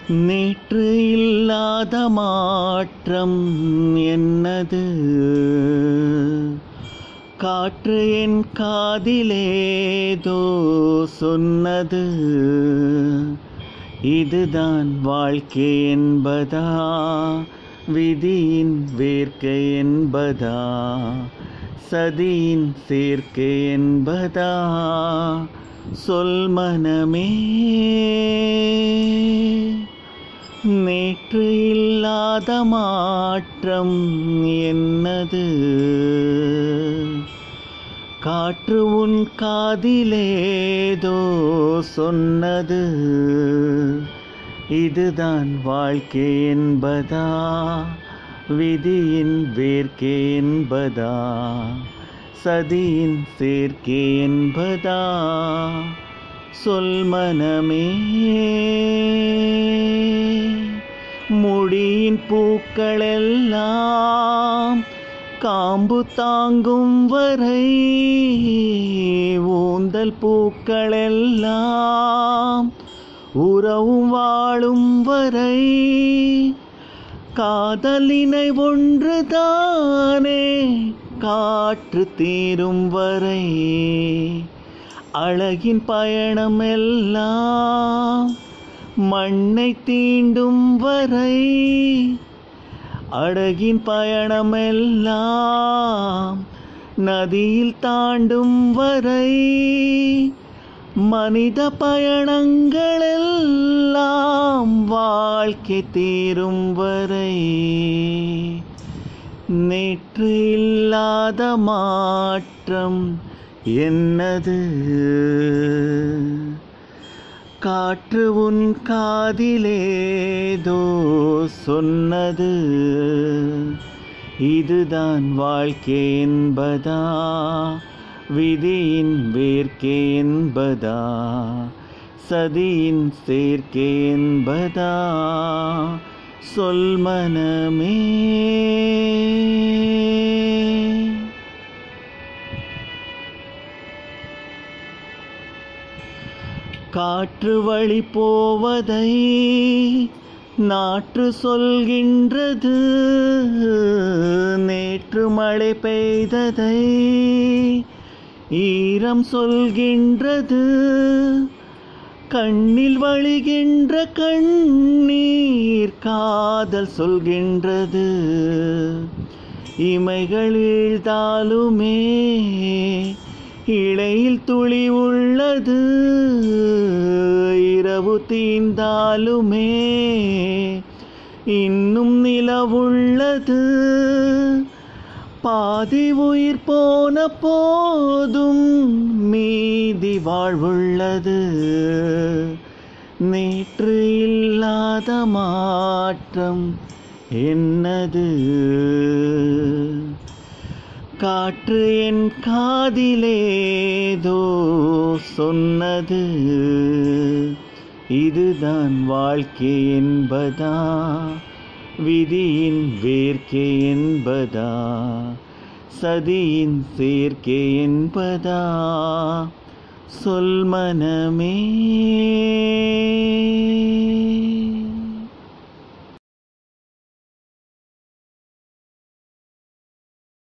நேற்று இல்லாத மாற்றம் என்னது காற்று என் காதிலேதோ சொன்னது இதுதான் வாழ்க்கை என்பதா விதியின் வேர்க்கை என்பதா சதியின் சேர்க்கை என்பதா சொல் மனமே நேற்று இல்லாத மாற்றம் என்னது காற்று உன் காதிலேதோ சொன்னது இதுதான் வாழ்க்கை என்பதா விதியின் வேர்க்கை என்பதா சதியின் சேர்க்கை என்பதா சொல் மனமே முடியின் பூக்களெல்லாம் காம்பு தாங்கும் வரை ஊந்தல் பூக்களெல்லாம் உறவும் வாழும் வரை காதலினை ஒன்றுதானே காற்று தீரும் வரை அழகின் பயணம் எல்லாம் மண்ணை தீண்டும் வரை அழகின் பயணம் எல்லாம் நதியில் தாண்டும் வரை மனித பயணங்கள் எல்லாம் வாழ்க்கை தீரும் வரை நேற்று இல்லாத மாற்றம் என்னது காற்று உன் காதிலேதோ சொன்னது இதுதான் வாழ்க்கை என்பதா விதியின் வேர்க்கை என்பதா சதியின் சேர்க்கை என்பதா சொல் மனமே காற்று வழி போவதை நாற்று சொல்கின்றது நேற்று மழை பெய்ததை ஈரம் சொல்கின்றது கண்ணில் வழிகின்ற கண்ணீர் காதல் சொல்கின்றது இமைகள் இழ்ந்தாலுமே இடையில் துளி உள்ளது இரவு தீந்தாலுமே இன்னும் நிலவுள்ளது பாதி உயிர் போன போதும் மீதி வாழ்வுள்ளது நேற்று இல்லாத மாற்றம் என்னது காற்று என் காதிலேதோ சொன்னது இதுதான் வாழ்க்கை என்பதா விதியின் வேர்க்கை என்பதா சதியின் சேர்க்கை என்பதா சொல் மனமே